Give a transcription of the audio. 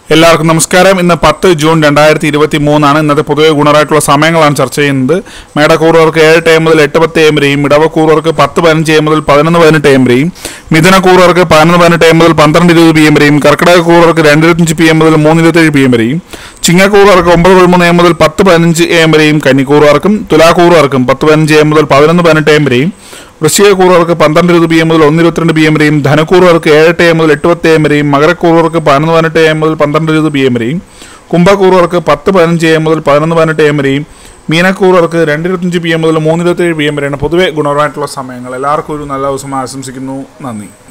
എല്ലാവർക്കും നമസ്കാരം ഇന്ന് പത്ത് ജൂൺ രണ്ടായിരത്തി ഇരുപത്തി മൂന്നാണ് ഇന്നത്തെ പൊതുവെ ഗുണറായിട്ടുള്ള സമയങ്ങളാണ് ചർച്ച ചെയ്യുന്നത് മേടക്കൂറുകാർക്ക് ഏഴ് ടൈം മുതൽ എട്ട് പത്ത് എം വരെയും ഇടവക്കൂറുകാർക്ക് പത്ത് പതിനഞ്ച് എം മുതൽ പതിനൊന്ന് പതിനെട്ട് എം വരെയും മിഥുനക്കൂറുകാർക്ക് പതിനൊന്ന് പതിനെട്ട് എം മുതൽ പന്ത്രണ്ട് ഇരുപത് പി എം വരെയും കർക്കിടക കൂറുകാർക്ക് രണ്ട് ഇരുപത്തഞ്ച് പി എം മുതൽ മൂന്ന് ഇരുപത്തേഴ് പി എം വരെയും ചിങ്ങക്കൂറുകാർക്ക് ഒമ്പത് പതിമൂന്ന് എം മുതൽ പത്ത് പതിനഞ്ച് എം വരെയും കന്നിക്കൂറുകാർക്കും തുലാക്കൂറുകാർക്കും പത്ത് പതിനഞ്ച് എം മുതൽ പതിനൊന്ന് പതിനെട്ട് എം വരെയും വൃശ്ചികക്കൂറുകാർക്ക് പന്ത്രണ്ട് ഇരുപത് പി എം മുതൽ ഒന്ന് ഇരുപത്തിരണ്ട് പി എം വരെയും ധനക്കൂറുകാർക്ക് ഏഴ് എട്ട് എം മുതൽ എട്ട് പത്ത് എം വരെയും മകരക്കൂറുകാർക്ക് പതിനൊന്ന് പതിനെട്ട് എം മുതൽ പന്ത്രണ്ട് ഇരുപത് പി എം വരെയും കുംഭക്കൂറുകാർക്ക് പത്ത് പതിനഞ്ച് എം മുതൽ പതിനൊന്ന് പതിനെട്ട് എം വരെയും മീനക്കൂറുകാർക്ക് രണ്ട് ഇരുപത്തഞ്ച് പി എം മുതൽ മൂന്ന് ഇരുപത്തേഴ് പി എം വരെയാണ് പൊതുവെ ഗുണപരമായിട്ടുള്ള സമയങ്ങൾ എല്ലാവർക്കും ഒരു നല്ല ദിവസം ആശംസിക്കുന്നു നന്ദി